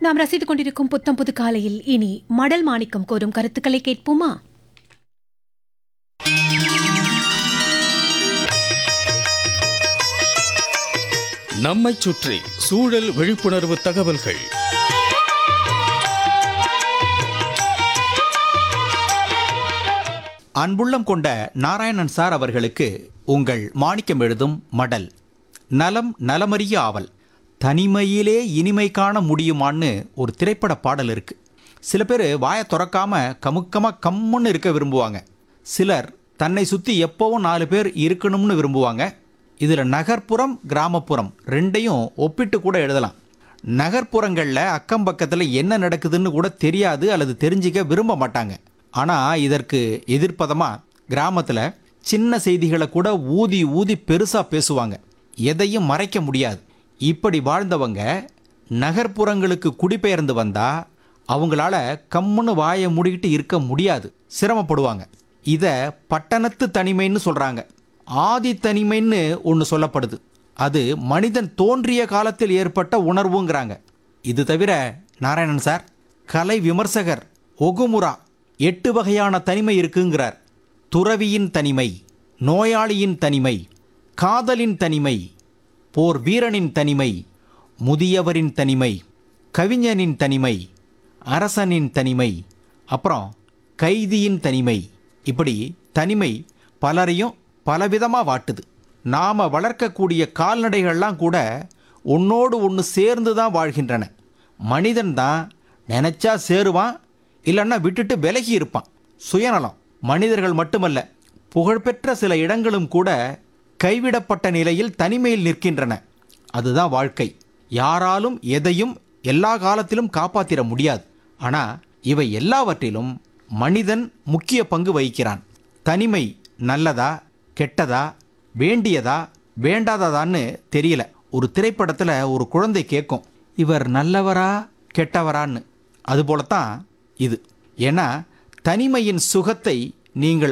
நாம் ரசித்துக் கொண்டிருக்கும் புத்தம் புது காலையில் இனி மடல் மாணிக்கம் கோரும் கருத்துக்களை கேட்போமா நம்மைச் சுற்றி சூழல் விழிப்புணர்வு தகவல்கள் அன்புள்ளம் கொண்ட நாராயணன் சார் அவர்களுக்கு உங்கள் மாணிக்கம் எழுதும் மடல் நலம் நலமறிய ஆவல் தனிமையிலே இனிமை காண முடியுமான்னு ஒரு திரைப்பட பாடல் இருக்கு சில பேர் வாயை திறக்காம கமுக்கமா கம்முன்னு இருக்க விரும்புவாங்க சிலர் தன்னை சுற்றி எப்போவும் நாலு பேர் இருக்கணும்னு விரும்புவாங்க இதில் நகர்ப்புறம் கிராமப்புறம் ரெண்டையும் ஒப்பிட்டு கூட எழுதலாம் நகர்ப்புறங்களில் அக்கம் பக்கத்தில் என்ன நடக்குதுன்னு கூட தெரியாது அல்லது தெரிஞ்சிக்க விரும்ப மாட்டாங்க ஆனால் இதற்கு எதிர்ப்பதமாக கிராமத்தில் சின்ன செய்திகளை கூட ஊதி ஊதி பெருசாக பேசுவாங்க எதையும் மறைக்க முடியாது இப்படி வாழ்ந்தவங்க நகர்ப்புறங்களுக்கு குடிபெயர்ந்து வந்தா அவங்களால கம்முன்னு வாயை மூடிக்கிட்டு இருக்க முடியாது சிரமப்படுவாங்க இதை பட்டணத்து தனிமைன்னு சொல்கிறாங்க ஆதி தனிமைன்னு ஒன்று சொல்லப்படுது அது மனிதன் தோன்றிய காலத்தில் ஏற்பட்ட உணர்வுங்கிறாங்க இது தவிர நாராயணன் சார் கலை விமர்சகர் ஒகுமுரா எட்டு வகையான தனிமை இருக்குங்கிறார் துறவியின் தனிமை நோயாளியின் தனிமை காதலின் தனிமை போர் வீரனின் தனிமை முதியவரின் தனிமை கவிஞனின் தனிமை அரசனின் தனிமை அப்புறம் கைதியின் தனிமை இப்படி தனிமை பலரையும் பலவிதமாக வாட்டுது நாம் வளர்க்கக்கூடிய கால்நடைகள்லாம் கூட ஒன்னோடு ஒன்று சேர்ந்து தான் வாழ்கின்றன மனிதன் தான் நினச்சா சேருவான் இல்லைன்னா விட்டுட்டு விலகி இருப்பான் சுயநலம் மனிதர்கள் மட்டுமல்ல புகழ்பெற்ற சில இடங்களும் கூட கைவிடப்பட்ட நிலையில் தனிமையில் நிற்கின்றன அதுதான் வாழ்க்கை யாராலும் எதையும் எல்லா காலத்திலும் காப்பாத்திட முடியாது ஆனால் இவை எல்லாவற்றிலும் மனிதன் முக்கிய பங்கு வகிக்கிறான் தனிமை நல்லதா கெட்டதா வேண்டியதா வேண்டாததான்னு தெரியல ஒரு திரைப்படத்தில் ஒரு குழந்தை கேட்கும் இவர் நல்லவரா கெட்டவரான்னு அதுபோலத்தான் இது ஏன்னா தனிமையின் சுகத்தை நீங்கள்